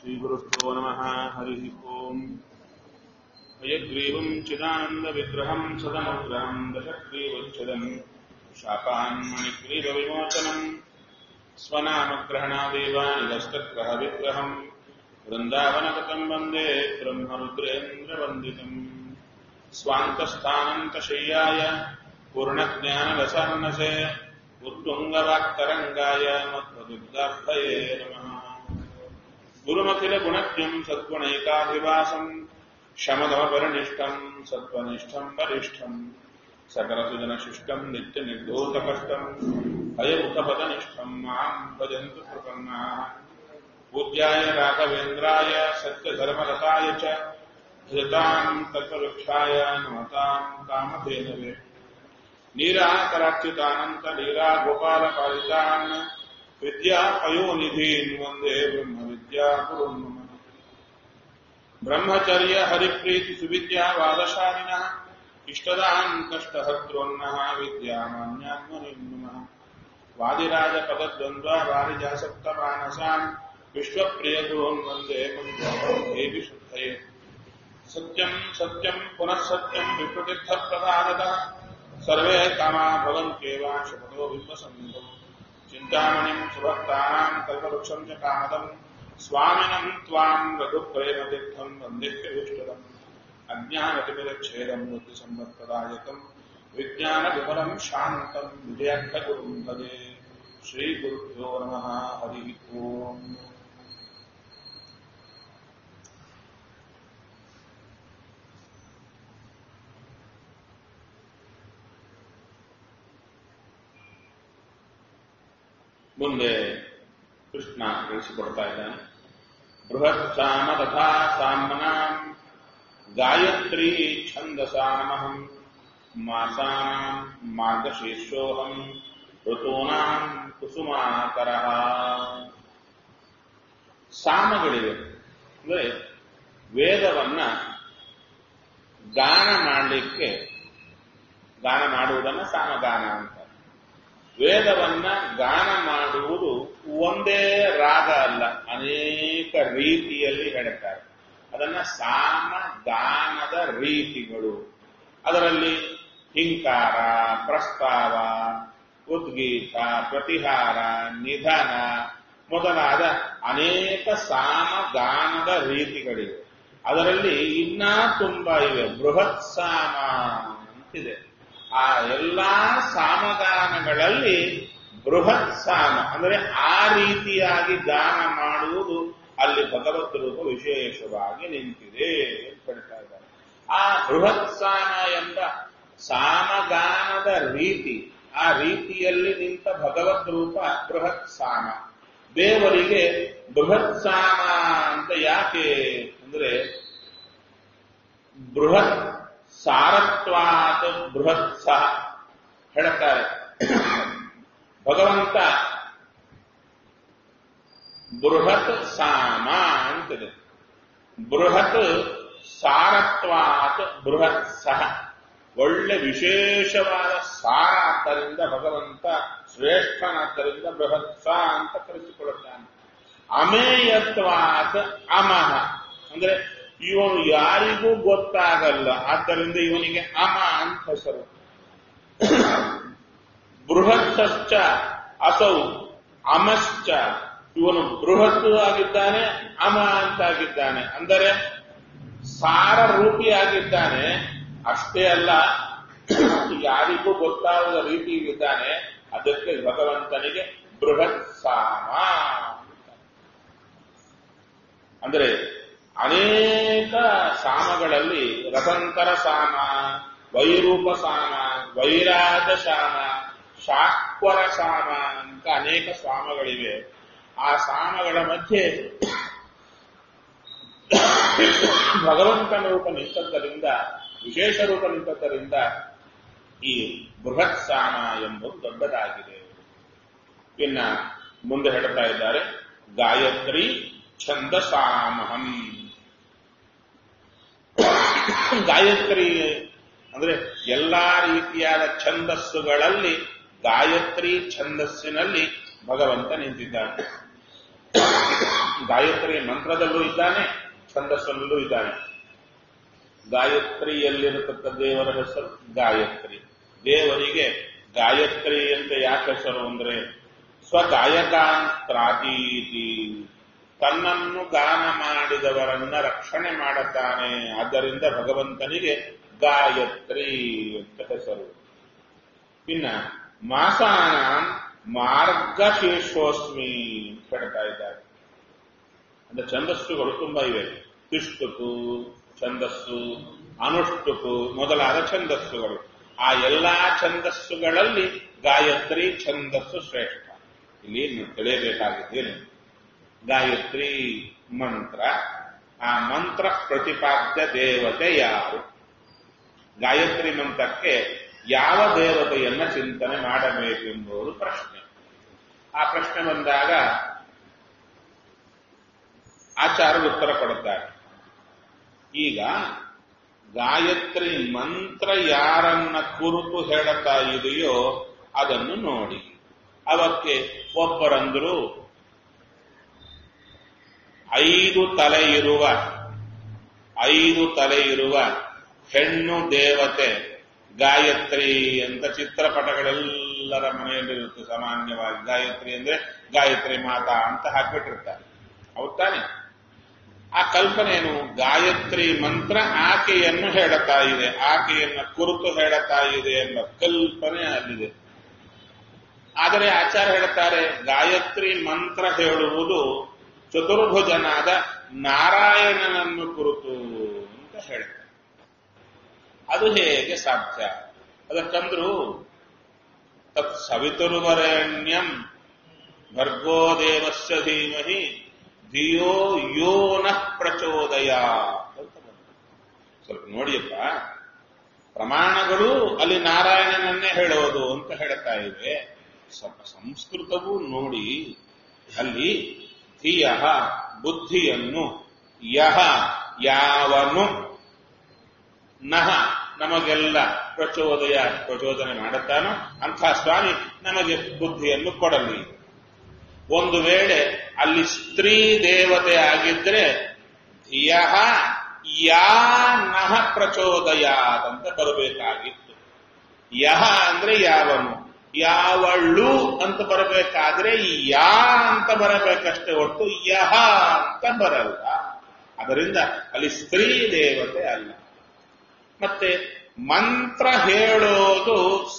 श्रीगुरुभ्यो नमः हरिः ओम् हयग्रीवम् चिदानन्दविग्रहम् सदनुग्रहम् दशग्रीवच्छदम् शापान्मणिग्रीवविमोचनम् स्वनामग्रहणादेव निरस्तग्रहविग्रहम् वृन्दावनगतम् वन्दे ब्रह्मरुद्रेन्द्रवन्दितम् स्वान्तस्थानन्तशय्याय पूर्णज्ञानरसान्नसे उत्तुङ्गवाक्तरङ्गाय मत्प्रदुग्धार्थये नमः गुरुमखिलगुणज्ञम् सद्गुणैकाभिवासम् शमदमपरिनिष्ठम् सत्त्वनिष्ठम् वरिष्ठम् सकलसुजनशिष्टम् नित्यनिर्धूतकष्टम् हयमुखपदनिष्ठम् माम् भजन्तु प्रपन्नाः पूज्याय राघवेन्द्राय सत्यधर्मरताय च भजताम् कल्पवृक्षाय नमताम् कामधेनवे नीराकराच्युतानन्तलीलागोपालपालितान् विद्यापयोनिधीन् वन्दे ब्रह्मविद्याकुरुन् मम ब्रह्मचर्य हरिप्रीतिसुविद्यावादशालिनः इष्टदान् कष्टहर्तॄन्नः विद्यामान्यात्मनिम् नमः वादिराजपदद्वन्द्वा वारिजासप्तमानसान् विश्वप्रियगुरून् वन्दे देवि शुद्धये सत्यम् सत्यम् पुनः सत्यम् विष्णुतीर्थप्रदानतः सर्वे कामा भवन्त्येव शपथो बिम्बसन्धौ चिन्तामणिम् सुभक्तानाम् कल्पवृक्षम् च कामदम् स्वामिनम् त्वाम् रघुप्रेमतीर्थम् वन्देह्यविष्टदम् अज्ञानतिमिरच्छेदम् बुद्धिसम्पत्प्रदायकम् विज्ञानविमलम् शान्तम् विजयर्थगुरुम् भजे श्रीगुरुभ्यो नमः हरिः ओम् ಮುಂದೆ ಕೃಷ್ಣ ತಿಳಿಸಿಕೊಡ್ತಾ ಇದ್ದಾನೆ ಬೃಹತ್ ಸಾಮ ತಥಾ ಸಾಮನಾಂ ಗಾಯತ್ರಿ ಛಂದಸಾಮಹಂ ಮಾಸಾನಾಂ ಮಾರ್ಗಶೀರ್ಷೋಹಂ ಋತೂನಾಂ ಕುಸುಮಾಕರ ಸಾಮಗಳಿವೆ ಅಂದ್ರೆ ವೇದವನ್ನ ಗಾನ ಮಾಡಲಿಕ್ಕೆ ಗಾನ ಮಾಡುವುದನ್ನ ಸಾಮಗಾನ ಅಂತ ವೇದವನ್ನ ಗಾನ ಮಾಡುವುದು ಒಂದೇ ರಾಗ ಅಲ್ಲ ಅನೇಕ ರೀತಿಯಲ್ಲಿ ಹೇಳ್ತಾರೆ ಅದನ್ನ ಸಾಮ ಗಾನದ ರೀತಿಗಳು ಅದರಲ್ಲಿ ಹಿಂಕಾರ ಪ್ರಸ್ತಾವ ಉದ್ಗೀತ ಪ್ರತಿಹಾರ ನಿಧನ ಮೊದಲಾದ ಅನೇಕ ಸಾಮಗಾನದ ರೀತಿಗಳಿವೆ ಅದರಲ್ಲಿ ಇನ್ನೂ ತುಂಬಾ ಇವೆ ಬೃಹತ್ ಸಾಮ ಅಂತಿದೆ ಆ ಎಲ್ಲಾ ಸಾಮಗಾನಗಳಲ್ಲಿ ಬೃಹತ್ ಸಾಮ ಅಂದರೆ ಆ ರೀತಿಯಾಗಿ ಗಾನ ಮಾಡುವುದು ಅಲ್ಲಿ ಭಗವತ್ ರೂಪ ವಿಶೇಷವಾಗಿ ನಿಂತಿದೆ ಅಂತ ಹೇಳ್ತಾ ಇದ್ದಾರೆ ಆ ಬೃಹತ್ ಸಾಮ ಎಂಬ ಸಾಮಗಾನದ ರೀತಿ ಆ ರೀತಿಯಲ್ಲಿ ನಿಂತ ಭಗವತ್ ರೂಪ ಬೃಹತ್ ಸಾಮ ದೇವರಿಗೆ ಬೃಹತ್ ಸಾಮ ಅಂತ ಯಾಕೆ ಅಂದ್ರೆ ಬೃಹತ್ ಸಾರತ್ವಾತ್ ಬೃಹತ್ ಸಹ ಹೇಳ್ತಾರೆ ಭಗವಂತ ಬೃಹತ್ ಸಾಮ ಅಂತಿದೆ ಬೃಹತ್ ಸಾರತ್ವಾತ್ ಬೃಹತ್ ಸಹ ಒಳ್ಳೆ ವಿಶೇಷವಾದ ಸಾರ ಆದ್ದರಿಂದ ಭಗವಂತ ಶ್ರೇಷ್ಠನಾದ್ದರಿಂದ ಬೃಹತ್ ಸ ಅಂತ ಕರೆಸಿಕೊಳ್ಳುತ್ತಾನೆ ಅಮೇಯತ್ವಾತ್ ಅಮಹ ಅಂದ್ರೆ ಇವನು ಯಾರಿಗೂ ಗೊತ್ತಾಗಲ್ಲ ಆದ್ದರಿಂದ ಇವನಿಗೆ ಅಮ ಅಂತ ಹೆಸರು ಬೃಹತ್ಶ್ಚ ಅಸೌ ಅಮಶ್ಚ ಇವನು ಬೃಹತ್ ಆಗಿದ್ದಾನೆ ಅಮ ಅಂತಾಗಿದ್ದಾನೆ ಅಂದರೆ ಸಾರ ರೂಪಿಯಾಗಿದ್ದಾನೆ ಅಷ್ಟೇ ಅಲ್ಲ ಯಾರಿಗೂ ಗೊತ್ತಾಗದ ರೀತಿಯಲ್ಲಿದ್ದಾನೆ ಅದಕ್ಕೆ ಭಗವಂತನಿಗೆ ಬೃಹತ್ ಸಾಮ ಅಂದ್ರೆ ಅನೇಕ ಸಾಮಗಳಲ್ಲಿ ರಸಂತರ ಸಾಮ ವೈರೂಪ ಸಾಮ ವೈರಾಜ ಸಾಮ ಶಾಕ್ವರ ಸಾಮ ಅಂತ ಅನೇಕ ಸಾಮಗಳಿವೆ ಆ ಸಾಮಗಳ ಮಧ್ಯೆ ಭಗವಂತನ ರೂಪ ನಿಂತದ್ದರಿಂದ ವಿಶೇಷ ರೂಪ ನಿಂತದ್ದರಿಂದ ಈ ಬೃಹತ್ ಸಾಮ ಎಂಬುದು ದೊಡ್ಡದಾಗಿದೆ ಇನ್ನ ಮುಂದೆ ಹೇಳ್ತಾ ಇದ್ದಾರೆ ಗಾಯತ್ರಿ ಛಂದಸಾಮಹಂ ಗಾಯತ್ರಿ ಅಂದ್ರೆ ಎಲ್ಲಾ ರೀತಿಯಾದ ಛಂದಸ್ಸುಗಳಲ್ಲಿ ಗಾಯತ್ರಿ ಛಂದಸ್ಸಿನಲ್ಲಿ ಭಗವಂತ ನಿಂತಿದ್ದಾನೆ ಗಾಯತ್ರಿ ಮಂತ್ರದಲ್ಲೂ ಇದ್ದಾನೆ ಛಂದಸ್ಸಲ್ಲೂ ಇದ್ದಾನೆ ಗಾಯತ್ರಿಯಲ್ಲಿರತಕ್ಕ ದೇವರ ಹೆಸರು ಗಾಯತ್ರಿ ದೇವರಿಗೆ ಗಾಯತ್ರಿ ಅಂತ ಯಾಕೆ ಹೆಸರು ಅಂದ್ರೆ ಸ್ವಗಾಯಕಾಂತ್ರಾತೀತಿ ತನ್ನನ್ನು ಗಾನ ಮಾಡಿದವರನ್ನ ರಕ್ಷಣೆ ಮಾಡುತ್ತಾನೆ ಆದ್ದರಿಂದ ಭಗವಂತನಿಗೆ ಗಾಯತ್ರಿ ಅಂತ ಹೆಸರು ಇನ್ನ ಮಾಸಾನ ಮಾರ್ಗಶೀರ್ಷೋಸ್ಮಿ ಅಂತ ಹೇಳ್ತಾ ಇದ್ದಾರೆ ಅಂದ್ರೆ ಛಂದಸ್ಸುಗಳು ತುಂಬಾ ಇವೆ ತಿಷ್ಟುಕು ಛಂದಸ್ಸು ಅನುಷ್ಟುಕು ಮೊದಲಾದ ಛಂದಸ್ಸುಗಳು ಆ ಎಲ್ಲಾ ಛಂದಸ್ಸುಗಳಲ್ಲಿ ಗಾಯತ್ರಿ ಛಂದಸ್ಸು ಶ್ರೇಷ್ಠ ಇಲ್ಲಿ ನೀವು ತಿಳಿಯಬೇಕಾಗಿದ್ದೇನೆ ಗಾಯತ್ರಿ ಮಂತ್ರ ಆ ಮಂತ್ರ ಪ್ರತಿಪಾದ್ಯ ದೇವತೆ ಯಾರು ಗಾಯತ್ರಿ ಮಂತ್ರಕ್ಕೆ ಯಾವ ದೇವತೆಯನ್ನ ಚಿಂತನೆ ಮಾಡಬೇಕೆಂಬುದು ಪ್ರಶ್ನೆ ಆ ಪ್ರಶ್ನೆ ಬಂದಾಗ ಆಚಾರ್ಯರು ಉತ್ತರ ಕೊಡುತ್ತಾರೆ ಈಗ ಗಾಯತ್ರಿ ಮಂತ್ರ ಯಾರನ್ನ ಕುರಿತು ಹೇಳುತ್ತಾ ಇದೆಯೋ ಅದನ್ನು ನೋಡಿ ಅವಕ್ಕೆ ಒಬ್ಬರಂದ್ರು ಐದು ತಲೆ ಇರುವ ಐದು ತಲೆ ಇರುವ ಹೆಣ್ಣು ದೇವತೆ ಗಾಯತ್ರಿ ಅಂತ ಚಿತ್ರಪಟಗಳೆಲ್ಲರ ಮನೆಯಲ್ಲಿರುತ್ತೆ ಸಾಮಾನ್ಯವಾಗಿ ಗಾಯತ್ರಿ ಅಂದ್ರೆ ಗಾಯತ್ರಿ ಮಾತಾ ಅಂತ ಹಾಕ್ಬಿಟ್ಟಿರ್ತಾರೆ ಹೌದ್ ತಾನೆ ಆ ಕಲ್ಪನೆಯನ್ನು ಗಾಯತ್ರಿ ಮಂತ್ರ ಆಕೆಯನ್ನು ಹೇಳುತ್ತಾ ಇದೆ ಆಕೆಯನ್ನ ಕುರಿತು ಹೇಳುತ್ತಾ ಇದೆ ಎಂಬ ಕಲ್ಪನೆ ಅಲ್ಲಿದೆ ಆದರೆ ಆಚಾರ್ಯ ಹೇಳುತ್ತಾರೆ ಗಾಯತ್ರಿ ಮಂತ್ರ ಹೇಳುವುದು ಚತುರ್ಭುಜನಾದ ನಾರಾಯಣನನ್ನು ಕುರಿತು ಅಂತ ಹೇಳ್ತಾರೆ ಅದು ಹೇಗೆ ಸಾಧ್ಯ ಅದಕ್ಕಂದ್ರು ತತ್ ಸವಿತುರ್ವರೆಣ್ಯಂ ಭರ್ಗೋ ದೇವಸ್ಯ ಧೀಮಹಿ ಧಿಯೋ ಯೋ ನ ಪ್ರಚೋದಯ ಅಂತ ಬಂತು. ಸ್ವಲ್ಪ ನೋಡಿಯಪ್ಪ ಪ್ರಮಾಣಗಳು ಅಲ್ಲಿ ನಾರಾಯಣನನ್ನೇ ಹೇಳೋದು ಅಂತ ಹೇಳ್ತಾ ಇವೆ ಸ್ವಲ್ಪ ಸಂಸ್ಕೃತವೂ ನೋಡಿ ಅಲ್ಲಿ ಧಿಯ ಬುದ್ಧಿಯನ್ನು ಯಹ ಯಾವನು ನಹ ನಮಗೆಲ್ಲ ಪ್ರಚೋದಯ ಪ್ರಚೋದನೆ ಮಾಡುತ್ತಾನೋ ಅಂಥ ಸ್ವಾಮಿ ನಮಗೆ ಬುದ್ಧಿಯನ್ನು ಕೊಡಲಿ ಒಂದು ವೇಳೆ ಅಲ್ಲಿ ಸ್ತ್ರೀ ದೇವತೆ ಆಗಿದ್ರೆ ಯಹ ಯಾ ನಹ ಪ್ರಚೋದಯ ಅಂತ ಬರಬೇಕಾಗಿತ್ತು ಯಹ ಅಂದ್ರೆ ಯಾವನು ಯಾವಳು ಅಂತ ಬರಬೇಕಾದ್ರೆ ಯಾ ಅಂತ ಬರಬೇಕಷ್ಟೇ ಹೊರತು ಯಹ ಅಂತ ಬರಲ್ಲ ಅದರಿಂದ ಅಲ್ಲಿ ಸ್ತ್ರೀ ದೇವತೆ ಅಲ್ಲ ಮತ್ತೆ ಮಂತ್ರ ಹೇಳೋದು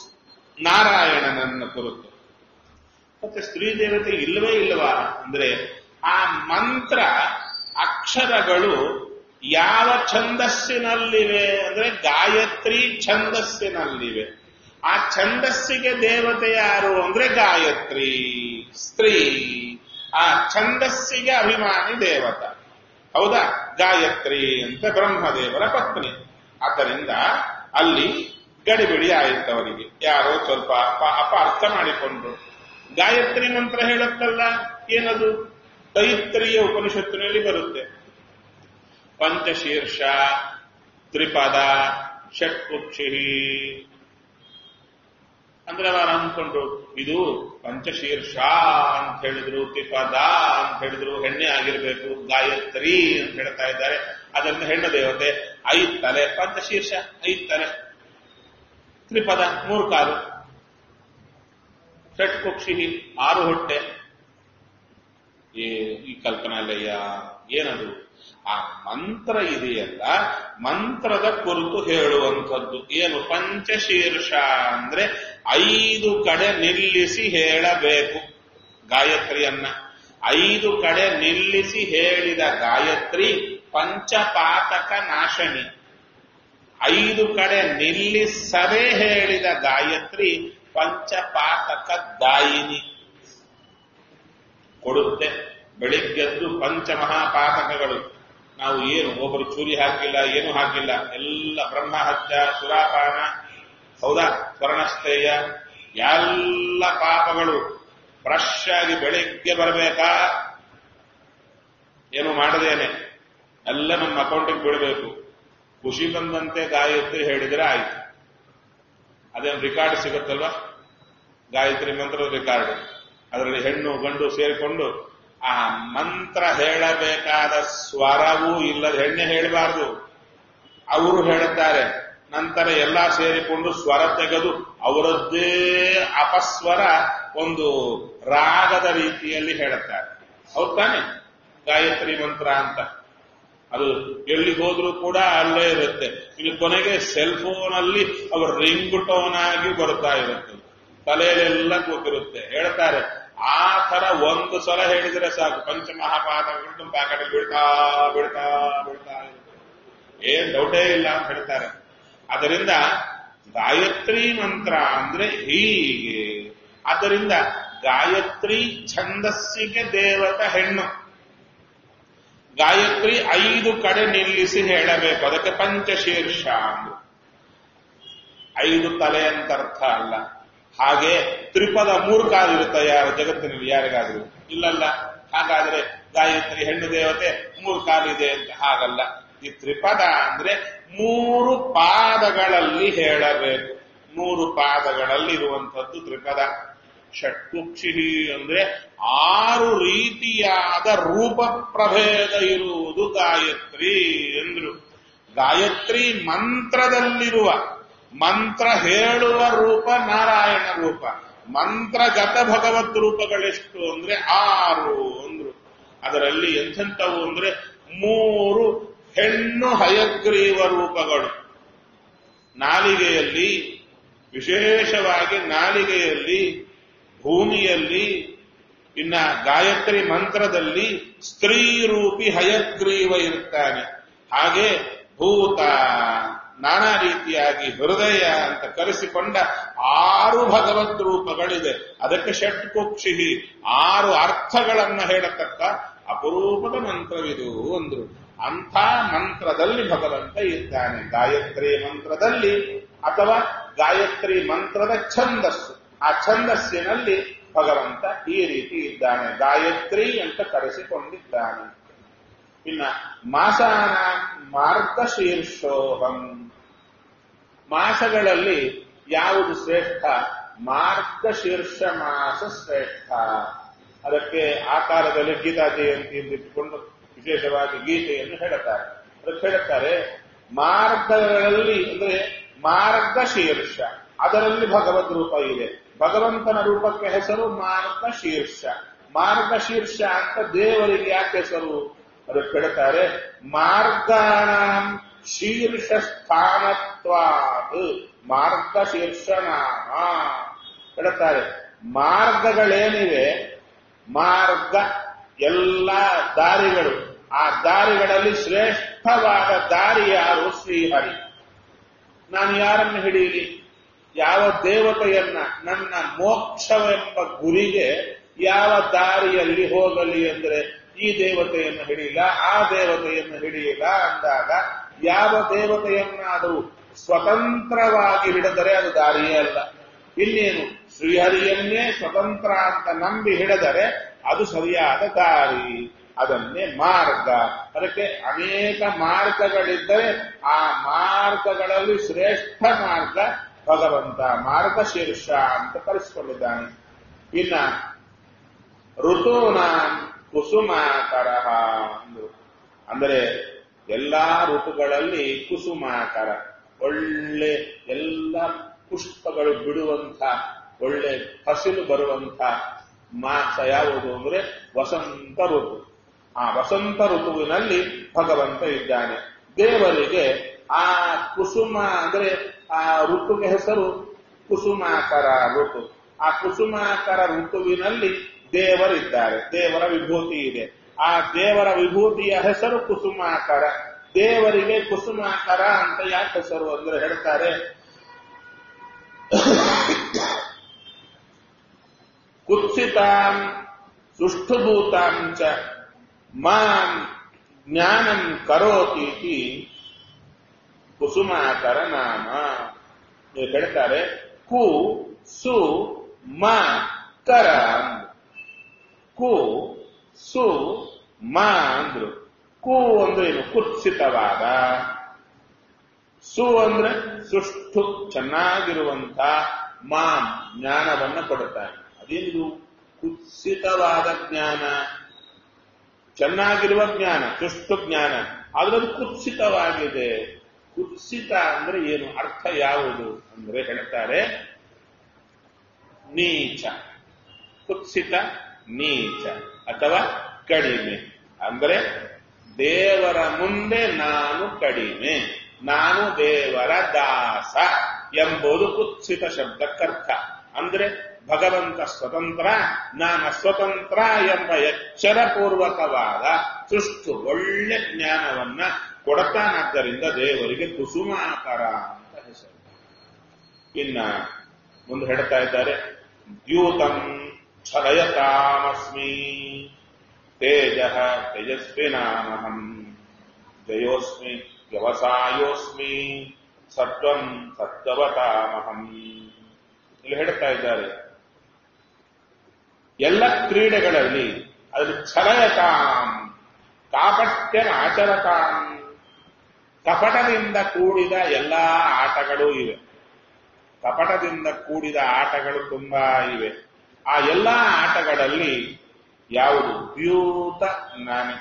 ನಾರಾಯಣನನ್ನ ಕುರಿತು ಮತ್ತೆ ಸ್ತ್ರೀ ದೇವತೆ ಇಲ್ಲವೇ ಇಲ್ಲವಾ ಅಂದ್ರೆ ಆ ಮಂತ್ರ ಅಕ್ಷರಗಳು ಯಾವ ಛಂದಸ್ಸಿನಲ್ಲಿವೆ ಅಂದ್ರೆ ಗಾಯತ್ರಿ ಛಂದಸ್ಸಿನಲ್ಲಿವೆ ಆ ಛಂದಸ್ಸಿಗೆ ದೇವತೆ ಯಾರು ಅಂದ್ರೆ ಗಾಯತ್ರಿ ಸ್ತ್ರೀ ಆ ಛಂದಸ್ಸಿಗೆ ಅಭಿಮಾನಿ ದೇವತ ಹೌದಾ ಗಾಯತ್ರಿ ಅಂತ ಬ್ರಹ್ಮದೇವರ ಪತ್ನಿ ಆದ್ದರಿಂದ ಅಲ್ಲಿ ಗಡಿಬಿಡಿ ಆಯಿತು ಅವರಿಗೆ ಯಾರೋ ಸ್ವಲ್ಪ ಅಪ ಅಪಾರ್ಥ ಮಾಡಿಕೊಂಡ್ರು ಗಾಯತ್ರಿ ಮಂತ್ರ ಹೇಳುತ್ತಲ್ಲ ಏನದು ತೈತ್ರಿಯ ಉಪನಿಷತ್ತಿನಲ್ಲಿ ಬರುತ್ತೆ ಪಂಚಶೀರ್ಷ ತ್ರಿಪದ ಷಟ್ಕುಕ್ಷಿ ಅಂದ್ರೆ ಅವರು ಅಂದ್ಕೊಂಡ್ರು ಇದು ಪಂಚಶೀರ್ಷ ಅಂತ ಹೇಳಿದ್ರು ತ್ರಿಪದ ಅಂತ ಹೇಳಿದ್ರು ಹೆಣ್ಣೆ ಆಗಿರ್ಬೇಕು ಗಾಯತ್ರಿ ಅಂತ ಹೇಳ್ತಾ ಇದ್ದಾರೆ ಅದರಿಂದ ಹೆಣ್ಣು ದೇವತೆ ಐದ್ ತಲೆ ಪಂಚಶೀರ್ಷ ಐದ್ ತಲೆ ತ್ರಿಪದ ಮೂರು ಕಾಲು ಷಟ್ಕುಕ್ಷಿ ಆರು ಹೊಟ್ಟೆ ಈ ಈ ಕಲ್ಪನಾಲಯ ಏನದು ಆ ಮಂತ್ರ ಇದೆಯಲ್ಲ ಮಂತ್ರದ ಕುರಿತು ಹೇಳುವಂಥದ್ದು ಏನು ಪಂಚಶೀರ್ಷ ಅಂದ್ರೆ ಐದು ಕಡೆ ನಿಲ್ಲಿಸಿ ಹೇಳಬೇಕು ಗಾಯತ್ರಿಯನ್ನ ಐದು ಕಡೆ ನಿಲ್ಲಿಸಿ ಹೇಳಿದ ಗಾಯತ್ರಿ ಪಂಚಪಾತಕ ನಾಶನಿ ಐದು ಕಡೆ ನಿಲ್ಲಿಸದೆ ಹೇಳಿದ ಗಾಯತ್ರಿ ಪಂಚಪಾತಕ ದಾಯಿನಿ ಕೊಡುತ್ತೆ ಬೆಳಿಗ್ಗೆದ್ದು ಪಂಚಮಹಾಪಾತಕಗಳು ನಾವು ಏನು ಒಬ್ಬರು ಚೂರಿ ಹಾಕಿಲ್ಲ ಏನು ಹಾಕಿಲ್ಲ ಎಲ್ಲ ಬ್ರಹ್ಮಹತ್ಯ ಸುರಾಪಾನ ಹೌದಾ ಸ್ವರ್ಣಸ್ಥೇಯ ಎಲ್ಲ ಪಾಪಗಳು ಫ್ರೆಶ್ ಆಗಿ ಬೆಳಿಗ್ಗೆ ಬರಬೇಕಾ ಏನು ಮಾಡದೇನೆ ಎಲ್ಲ ನಮ್ಮ ಅಕೌಂಟಿಗೆ ಬಿಡಬೇಕು ಖುಷಿ ಬಂದಂತೆ ಗಾಯತ್ರಿ ಹೇಳಿದ್ರೆ ಆಯ್ತು ಅದೇನು ರಿಕಾರ್ಡ್ ಸಿಗುತ್ತಲ್ವಾ ಗಾಯತ್ರಿ ಮಂತ್ರದ ರಿಕಾರ್ಡ್ ಅದರಲ್ಲಿ ಹೆಣ್ಣು ಗಂಡು ಸೇರಿಕೊಂಡು ಆ ಮಂತ್ರ ಹೇಳಬೇಕಾದ ಸ್ವರವೂ ಇಲ್ಲದ ಹೆಣ್ಣೆ ಹೇಳಬಾರ್ದು ಅವರು ಹೇಳುತ್ತಾರೆ ನಂತರ ಎಲ್ಲ ಸೇರಿಕೊಂಡು ಸ್ವರ ತೆಗೆದು ಅವರದ್ದೇ ಅಪಸ್ವರ ಒಂದು ರಾಗದ ರೀತಿಯಲ್ಲಿ ಹೇಳುತ್ತಾರೆ ಹೌದ್ ತಾನೆ ಗಾಯತ್ರಿ ಮಂತ್ರ ಅಂತ ಅದು ಎಲ್ಲಿ ಹೋದ್ರೂ ಕೂಡ ಅಲ್ಲೇ ಇರುತ್ತೆ ಇಲ್ಲಿ ಕೊನೆಗೆ ಸೆಲ್ ಫೋನ್ ಅಲ್ಲಿ ಅವ್ರ ರಿಂಗ್ ಟೋನ್ ಆಗಿ ಬರ್ತಾ ಇರುತ್ತೆ ತಲೆಯಲ್ಲೆಲ್ಲ ಕೂತಿರುತ್ತೆ ಹೇಳ್ತಾರೆ ಆ ತರ ಒಂದು ಸಲ ಹೇಳಿದ್ರೆ ಸಾಕು ಪಂಚಮಹಾಪಾದಗಳು ಪ್ಯಾಕೆಟ್ ಬೀಳ್ತಾ ಬೀಳ್ತಾ ಬೀಳ್ತಾ ಇರುತ್ತೆ ಏನ್ ಡೌಟೇ ಇಲ್ಲ ಅಂತ ಹೇಳ್ತಾರೆ ಅದರಿಂದ ಗಾಯತ್ರಿ ಮಂತ್ರ ಅಂದ್ರೆ ಹೀಗೆ ಆದ್ದರಿಂದ ಗಾಯತ್ರಿ ಛಂದಸ್ಸಿಗೆ ದೇವತ ಹೆಣ್ಣು ಗಾಯತ್ರಿ ಐದು ಕಡೆ ನಿಲ್ಲಿಸಿ ಹೇಳಬೇಕು ಅದಕ್ಕೆ ಪಂಚಶೀರ್ಷ ಅಂದ್ರು ಐದು ತಲೆ ಅಂತ ಅರ್ಥ ಅಲ್ಲ ಹಾಗೆ ತ್ರಿಪದ ಮೂರು ಕಾಲಿರುತ್ತೆ ಯಾರ ಜಗತ್ತಿನಲ್ಲಿ ಯಾರಿಗಾದ್ರೂ ಇಲ್ಲಲ್ಲ ಹಾಗಾದ್ರೆ ಗಾಯತ್ರಿ ಹೆಣ್ಣು ದೇವತೆ ಮೂರು ಕಾಲಿದೆ ಅಂತ ಹಾಗಲ್ಲ ಈ ತ್ರಿಪದ ಅಂದ್ರೆ ಮೂರು ಪಾದಗಳಲ್ಲಿ ಹೇಳಬೇಕು ಮೂರು ಪಾದಗಳಲ್ಲಿ ಇರುವಂತದ್ದು ತ್ರಿಪದ ಷಟ್ಕುಕ್ಷಿ ಅಂದ್ರೆ ಆರು ರೀತಿಯಾದ ರೂಪ ಪ್ರಭೇದ ಇರುವುದು ಗಾಯತ್ರಿ ಎಂದ್ರು ಗಾಯತ್ರಿ ಮಂತ್ರದಲ್ಲಿರುವ ಮಂತ್ರ ಹೇಳುವ ರೂಪ ನಾರಾಯಣ ರೂಪ ಮಂತ್ರಗತ ಭಗವತ್ ರೂಪಗಳೆಷ್ಟು ಅಂದ್ರೆ ಆರು ಅಂದ್ರು ಅದರಲ್ಲಿ ಎಂಥೆಂಥವು ಅಂದ್ರೆ ಮೂರು ಹೆಣ್ಣು ಹಯಗ್ರೀವ ರೂಪಗಳು ನಾಲಿಗೆಯಲ್ಲಿ ವಿಶೇಷವಾಗಿ ನಾಲಿಗೆಯಲ್ಲಿ ಭೂಮಿಯಲ್ಲಿ ಇನ್ನ ಗಾಯತ್ರಿ ಮಂತ್ರದಲ್ಲಿ ಸ್ತ್ರೀ ರೂಪಿ ಹಯಗ್ರೀವ ಇರ್ತಾನೆ ಹಾಗೆ ಭೂತ ನಾನಾ ರೀತಿಯಾಗಿ ಹೃದಯ ಅಂತ ಕರೆಸಿಕೊಂಡ ಆರು ಭಗವದ್ ರೂಪಗಳಿದೆ ಅದಕ್ಕೆ ಷಟ್ಕುಕ್ಷಿ ಆರು ಅರ್ಥಗಳನ್ನ ಹೇಳತಕ್ಕ ಅಪರೂಪದ ಮಂತ್ರವಿದು ಅಂದ್ರು ಅಂಥ ಮಂತ್ರದಲ್ಲಿ ಭಗವಂತ ಇದ್ದಾನೆ ಗಾಯತ್ರಿ ಮಂತ್ರದಲ್ಲಿ ಅಥವಾ ಗಾಯತ್ರಿ ಮಂತ್ರದ ಛಂದಸ್ಸು ಆ ಛಂದಸ್ಸಿನಲ್ಲಿ ಭಗವಂತ ಈ ರೀತಿ ಇದ್ದಾನೆ ಗಾಯತ್ರಿ ಅಂತ ಕರೆಸಿಕೊಂಡಿದ್ದಾನೆ ಇನ್ನ ಮಾಸಾನ ಮಾರ್ಗಶೀರ್ಷೋಹಂ ಮಾಸಗಳಲ್ಲಿ ಯಾವುದು ಶ್ರೇಷ್ಠ ಮಾರ್ಗಶೀರ್ಷ ಮಾಸ ಶ್ರೇಷ್ಠ ಅದಕ್ಕೆ ಆಕಾರದಲ್ಲಿ ಗೀತಾ ಜಯಂತಿ ಎಂದು ಇಟ್ಟುಕೊಂಡು ವಿಶೇಷವಾಗಿ ಗೀತೆಯನ್ನು ಹೇಳುತ್ತಾರೆ ಅದಕ್ಕೆ ಹೇಳುತ್ತಾರೆ ಮಾರ್ಗಗಳಲ್ಲಿ ಅಂದ್ರೆ ಮಾರ್ಗಶೀರ್ಷ ಅದರಲ್ಲಿ ಭಗವದ್ ರೂಪ ಇದೆ ಭಗವಂತನ ರೂಪಕ್ಕೆ ಹೆಸರು ಮಾರ್ಗಶೀರ್ಷ ಮಾರ್ಗಶೀರ್ಷ ಅಂತ ದೇವರಿಗೆ ಯಾಕೆ ಹೆಸರು ಅದಕ್ಕೆ ಹೇಳ್ತಾರೆ ಮಾರ್ಗಾಣ ಶೀರ್ಷ ಸ್ಥಾನತ್ವಾತ್ ಮಾರ್ಗಶೀರ್ಷನಾಮ ಹೇಳ್ತಾರೆ ಮಾರ್ಗಗಳೇನಿವೆ ಮಾರ್ಗ ಎಲ್ಲ ದಾರಿಗಳು ಆ ದಾರಿಗಳಲ್ಲಿ ಶ್ರೇಷ್ಠವಾದ ದಾರಿ ಯಾರು ಶ್ರೀಹರಿ ನಾನು ಯಾರನ್ನು ಹಿಡಿಯಲಿ ಯಾವ ದೇವತೆಯನ್ನ ನನ್ನ ಮೋಕ್ಷವೆಂಬ ಗುರಿಗೆ ಯಾವ ದಾರಿಯಲ್ಲಿ ಹೋಗಲಿ ಅಂದ್ರೆ ಈ ದೇವತೆಯನ್ನು ಹಿಡಿಯಿಲ್ಲ ಆ ದೇವತೆಯನ್ನು ಹಿಡಿಯಿಲ್ಲ ಅಂದಾಗ ಯಾವ ದೇವತೆಯನ್ನಾದರೂ ಸ್ವತಂತ್ರವಾಗಿ ಹಿಡಿದರೆ ಅದು ದಾರಿಯೇ ಅಲ್ಲ ಇನ್ನೇನು ಶ್ರೀಹರಿಯನ್ನೇ ಸ್ವತಂತ್ರ ಅಂತ ನಂಬಿ ಹಿಡಿದರೆ ಅದು ಸರಿಯಾದ ದಾರಿ ಅದನ್ನೇ ಮಾರ್ಗ ಅದಕ್ಕೆ ಅನೇಕ ಮಾರ್ಗಗಳಿದ್ದರೆ ಆ ಮಾರ್ಗಗಳಲ್ಲಿ ಶ್ರೇಷ್ಠ ಮಾರ್ಗ ಭಗವಂತ ಮಾರ್ಗಶೀರ್ಷ ಅಂತ ಕರೆಸಿಕೊಂಡಿದ್ದಾನೆ ಇನ್ನ ಋತೂನ ಕುಸುಮಾಕರ ಅಂದ್ರು ಅಂದರೆ ಎಲ್ಲಾ ಋತುಗಳಲ್ಲಿ ಕುಸುಮಾಕರ ಒಳ್ಳೆ ಎಲ್ಲ ಪುಷ್ಪಗಳು ಬಿಡುವಂತ ಒಳ್ಳೆ ಫಸಲು ಬರುವಂತ ಮಾಸ ಯಾವುದು ಅಂದ್ರೆ ವಸಂತ ಋತು ಆ ವಸಂತ ಋತುವಿನಲ್ಲಿ ಭಗವಂತ ಇದ್ದಾನೆ ದೇವರಿಗೆ ಆ ಕುಸುಮ ಅಂದ್ರೆ ಆ ಋತುಗೆ ಹೆಸರು ಕುಸುಮಾಕರ ಋತು ಆ ಕುಸುಮಾಕರ ಋತುವಿನಲ್ಲಿ ದೇವರಿದ್ದಾರೆ ದೇವರ ವಿಭೂತಿ ಇದೆ ಆ ದೇವರ ವಿಭೂತಿಯ ಹೆಸರು ಕುಸುಮಾಕರ ದೇವರಿಗೆ ಕುಸುಮಾಕರ ಅಂತ ಯಾಕೆ ಹೆಸರು ಅಂದ್ರೆ ಹೇಳ್ತಾರೆ ಕುತ್ಸಿತಾಂ ಸುಷ್ಠುಭೂತಾಂ ಚ ಮಾಂ ಜ್ಞಾನಂ ಕರೋತೀತಿ ಕುಸುಮಾಕರ ನಾಮ ನೀವು ಹೇಳ್ತಾರೆ ಕು ಸು ಮ ಕರ ಅಂದ್ರು ಕು ಸು ಮ ಅಂದ್ರು ಕು ಅಂದ್ರೆ ಏನು ಕುತ್ಸಿತವಾದ ಸು ಅಂದ್ರೆ ಸುಷ್ಟು ಚೆನ್ನಾಗಿರುವಂತ ಮಾಂ ಜ್ಞಾನವನ್ನ ಕೊಡುತ್ತಾನೆ ಅದೇನಿದು ಕುತ್ಸಿತವಾದ ಜ್ಞಾನ ಚೆನ್ನಾಗಿರುವ ಜ್ಞಾನ ತುಷ್ಟು ಜ್ಞಾನ ಆದ್ರೆ ಅದು ಕುತ್ಸಿತವಾಗಿದೆ ಕುತ್ಸಿತ ಅಂದ್ರೆ ಏನು ಅರ್ಥ ಯಾವುದು ಅಂದ್ರೆ ಹೇಳ್ತಾರೆ ನೀಚ ಕುತ್ಸಿತ ನೀಚ ಅಥವಾ ಕಡಿಮೆ ಅಂದ್ರೆ ದೇವರ ಮುಂದೆ ನಾನು ಕಡಿಮೆ ನಾನು ದೇವರ ದಾಸ ಎಂಬುದು ಕುತ್ಸಿತ ಶಬ್ದಕ್ಕರ್ಥ ಅಂದ್ರೆ ಭಗವಂತ ಸ್ವತಂತ್ರ ನಾನು ಸ್ವತಂತ್ರ ಎಂಬ ಎಚ್ಚರಪೂರ್ವಕವಾದ ಸುಷ್ಟು ಒಳ್ಳೆ ಜ್ಞಾನವನ್ನ ಕೊಡತಾನಾದ್ದರಿಂದ ದೇವರಿಗೆ ಕುಸುಮಾಕರ ಅಂತ ಹೆಸರು ಇನ್ನ ಮುಂದೆ ಹೇಳ್ತಾ ಇದ್ದಾರೆ ದ್ಯೂತಂ ಛಲಯತಾಮಸ್ಮಿ ತೇಜ ತೇಜಸ್ವಿನಾಮಹಂ ಜಯೋಸ್ಮಿ ವ್ಯವಸಾಯೋಸ್ಮಿ ಸತ್ವಂ ಸತ್ವವತಾಮಹಂ ಇಲ್ಲಿ ಹೇಳ್ತಾ ಇದ್ದಾರೆ ಎಲ್ಲ ಕ್ರೀಡೆಗಳಲ್ಲಿ ಅದರಲ್ಲಿ ಛಲಯತಾಂ ಕಾಪಟ್ಯನ ಆಚರತಾಂ ಕಪಟದಿಂದ ಕೂಡಿದ ಎಲ್ಲಾ ಆಟಗಳು ಇವೆ ಕಪಟದಿಂದ ಕೂಡಿದ ಆಟಗಳು ತುಂಬಾ ಇವೆ ಆ ಎಲ್ಲಾ ಆಟಗಳಲ್ಲಿ ಯಾವುದು ದ್ಯೂತ ನಾನೇ